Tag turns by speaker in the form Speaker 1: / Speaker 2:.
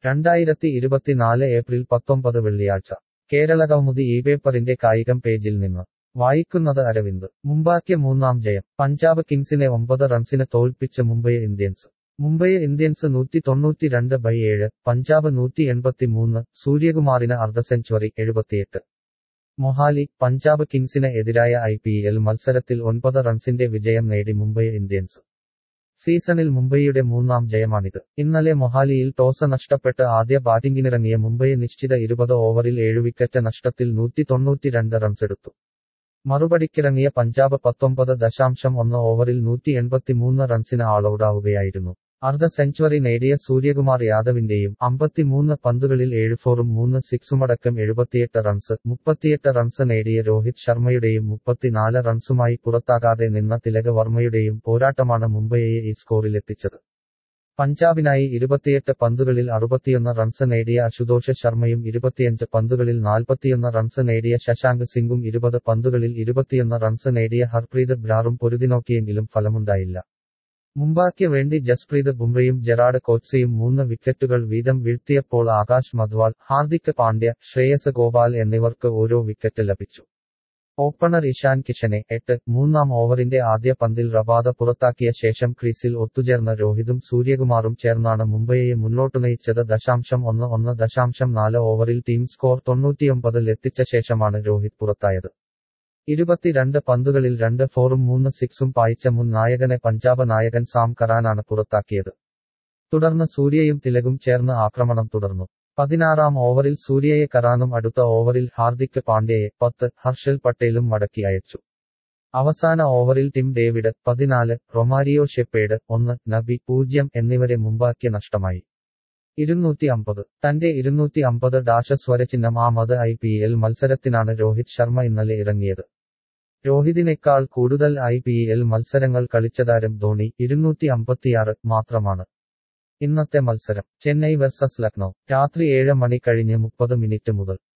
Speaker 1: രണ്ടായിരത്തി ഇരുപത്തിനാല് ഏപ്രിൽ പത്തൊമ്പത് വെള്ളിയാഴ്ച കേരളകൗമുദി ഈ പേപ്പറിന്റെ കായികം പേജിൽ നിന്ന് വായിക്കുന്നത് അരവിന്ദ് മുംബൈക്ക് മൂന്നാം ജയം പഞ്ചാബ് കിങ്സിനെ ഒമ്പത് റൺസിന് തോൽപ്പിച്ച് മുംബൈ ഇന്ത്യൻസ് മുംബൈ ഇന്ത്യൻസ് നൂറ്റി തൊണ്ണൂറ്റിരണ്ട് ബൈ ഏഴ് പഞ്ചാബ് നൂറ്റി എൺപത്തിമൂന്ന് സൂര്യകുമാറിന് അർദ്ധ സെഞ്ചുറി എഴുപത്തിയെട്ട് മൊഹാലി പഞ്ചാബ് കിങ്സിന് എതിരായ ഐ പി എൽ മത്സരത്തിൽ ഒൻപത് റൺസിന്റെ വിജയം നേടി മുംബൈ ഇന്ത്യൻസ് സീസണിൽ മുംബൈയുടെ മൂന്നാം ജയമാണിത് ഇന്നലെ മൊഹാലിയിൽ ടോസ് നഷ്ടപ്പെട്ട് ആദ്യ ബാറ്റിംഗിനിറങ്ങിയ മുംബൈ നിശ്ചിത ഇരുപത് ഓവറിൽ ഏഴു വിക്കറ്റ് നഷ്ടത്തിൽ നൂറ്റി തൊണ്ണൂറ്റിരണ്ട് റൺസെടുത്തു മറുപടിക്കിറങ്ങിയ പഞ്ചാബ് പത്തൊമ്പത് ദശാംശം ഒന്ന് ഓവറിൽ നൂറ്റി എൺപത്തിമൂന്ന് റൺസിന് ആളൌടാവുകയായിരുന്നു അർദ്ധ സെഞ്ചുറി നേടിയ സൂര്യകുമാർ യാദവിന്റെയും അമ്പത്തിമൂന്ന് പന്തുകളിൽ ഏഴ് ഫോറും മൂന്ന് സിക്സുമടക്കം എഴുപത്തിയെട്ട് റൺസ് മുപ്പത്തിയെട്ട് റൺസ് നേടിയ രോഹിത് ശർമ്മയുടെയും മുപ്പത്തിനാല് റൺസുമായി പുറത്താകാതെ നിന്ന തിലക വർമ്മയുടെയും പോരാട്ടമാണ് മുംബൈയെ ഈ സ്കോറിലെത്തിച്ചത് പഞ്ചാബിനായി ഇരുപത്തിയെട്ട് പന്തുകളിൽ അറുപത്തിയൊന്ന് റൺസ് നേടിയ അശുതോഷ് ശർമ്മയും ഇരുപത്തിയഞ്ച് പന്തുകളിൽ നാൽപ്പത്തിയൊന്ന് റൺസ് നേടിയ ശശാങ്ക് സിംഗും ഇരുപത് പന്തുകളിൽ ഇരുപത്തിയൊന്ന് റൺസ് നേടിയ ഹർപ്രീത് ബ്രാറും പൊരുതിനോക്കിയെങ്കിലും ഫലമുണ്ടായില്ല മുംബൈക്ക് വേണ്ടി ജസ്പ്രീത് ബുംറയും ജെറാഡ് കോച്സിയും മൂന്ന് വിക്കറ്റുകൾ വീതം വീഴ്ത്തിയപ്പോൾ ആകാശ് മധ്വാൾ ഹാർദിക് പാണ്ഡ്യ ശ്രേയസ് ഗോപാൽ എന്നിവർക്ക് ഓരോ വിക്കറ്റ് ലഭിച്ചു ഓപ്പണർ ഇഷാൻ കിഷനെ എട്ട് മൂന്നാം ഓവറിന്റെ ആദ്യ പന്തിൽ റബാദ പുറത്താക്കിയ ശേഷം ക്രീസിൽ ഒത്തുചേർന്ന രോഹിതും സൂര്യകുമാറും ചേർന്നാണ് മുംബൈയെ മുന്നോട്ടു നയിച്ചത് ദശാംശം ഒന്ന് ഒന്ന് ദശാംശം നാല് ഓവറിൽ ടീം സ്കോർ തൊണ്ണൂറ്റിയൊമ്പതിൽ എത്തിച്ച ശേഷമാണ് രോഹിത് പുറത്തായത് ഇരുപത്തിരണ്ട് പന്തുകളിൽ രണ്ട് ഫോറും മൂന്ന് സിക്സും പായിച്ച മുൻ നായകനെ പഞ്ചാബ് നായകൻ സാം കറാനാണ് പുറത്താക്കിയത് തുടർന്ന് സൂര്യയും തിലകും ചേർന്ന് ആക്രമണം തുടർന്നു പതിനാറാം ഓവറിൽ സൂര്യയെ കറാനും അടുത്ത ഓവറിൽ ഹാർദിക് പാണ്ഡ്യയെ പത്ത് ഹർഷൽ പട്ടേലും മടക്കി അയച്ചു അവസാന ഓവറിൽ ടിം ഡേവിഡ് പതിനാല് റൊമാരിയോ ഷെപ്പേഡ് ഒന്ന് നബി പൂജ്യം എന്നിവരെ മുമ്പാക്കി നഷ്ടമായി ഇരുന്നൂറ്റി അമ്പത് തന്റെ ഇരുന്നൂറ്റി അമ്പത് ഡാഷ സ്വരചിഹ്നം ആമത് ഐ പി എൽ മത്സരത്തിനാണ് രോഹിത് ശർമ്മ ഇന്നലെ ഇറങ്ങിയത് രോഹിതിനേക്കാൾ കൂടുതൽ ഐ പി എൽ മത്സരങ്ങൾ കളിച്ചതാരം ധോണി ഇരുന്നൂറ്റി അമ്പത്തിയാറ് മാത്രമാണ് ഇന്നത്തെ മത്സരം ചെന്നൈ വെർസസ് ലക്നൌ രാത്രി ഏഴ് മണി കഴിഞ്ഞ് മുപ്പത് മിനിറ്റ് മുതൽ